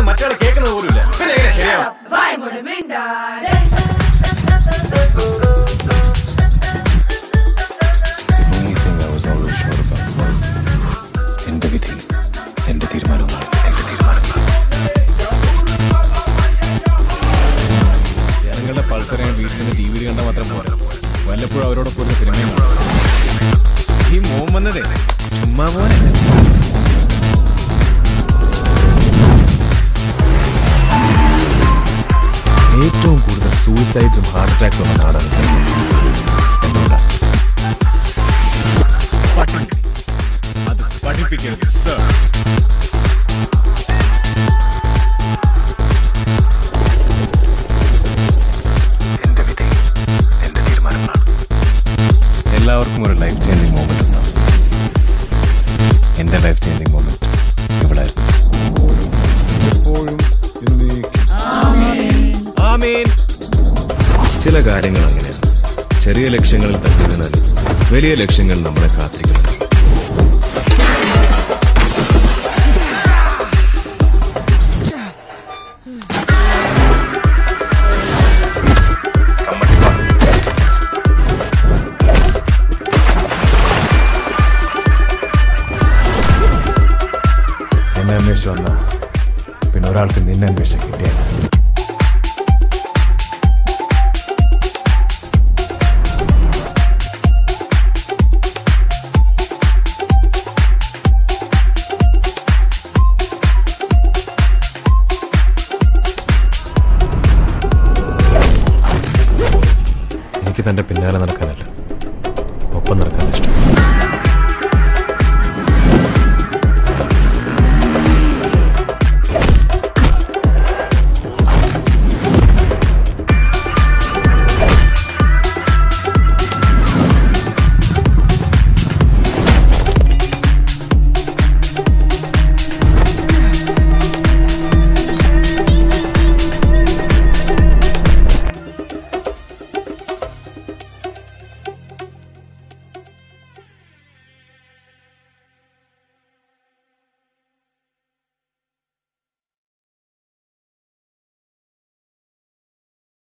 പറയുന്നത് മറ്റേ കേൾക്കുന്നത് പോലുമില്ല പിന്നെ എങ്ങനെ ശരിയാവും വായ്മൊഴി മിണ്ടാതെ The only thing I was always sure about was എന്റെ വിധി എന്റെ തീരുമാനമാണ് എന്റെ തീരുമാനമാണ് ജനങ്ങളുടെ പൾസറെ വീട്ടിൽ നിന്ന് ടി വിയിൽ കണ്ടാൽ മാത്രം പോരാ വല്ലപ്പോഴും അവരോടൊപ്പം ഒരു സിനിമയും കാണും. ഈ മോൻ വന്നതേ ചുമ്മാ മോനെ ഏറ്റവും കൂടുതൽ സൂയിസൈഡ്സും ഹാർട്ട് അറ്റാക്സും ഉള്ള നാടാണ് എന്തുകൊണ്ടാ അത് പഠിപ്പിക്കരുത് സർ എന്റെ വിധി എന്റെ തീരുമാനമാണ് എല്ലാവർക്കും ഒരു ലൈഫ് ചേഞ്ചിങ് മോമെന്റ് ഉണ്ടാവും എന്റെ ലൈഫ് ചേഞ്ചിങ് മോമെന്റ് ഇവിടായിരുന്നു എപ്പോഴും എന്നേക്കും. ആമീൻ ചില കാര്യങ്ങൾ അങ്ങനെയാണ് ചെറിയ ലക്ഷ്യങ്ങളിൽ തട്ടിയതിനാൽ വലിയ ലക്ഷ്യങ്ങൾ നമ്മളെ കാത്തിരിക്കുന്നു എന്നെ അന്വേഷിച്ച് വന്ന പിന്നെ ഒരാൾക്ക് നിന്നെ അന്വേഷിച്ച് കിട്ടിയാൽ എനിക്ക് തന്റെ പിന്നാലെ നടക്കാനല്ല ഒപ്പം നടക്കാൻ ഇഷ്ടം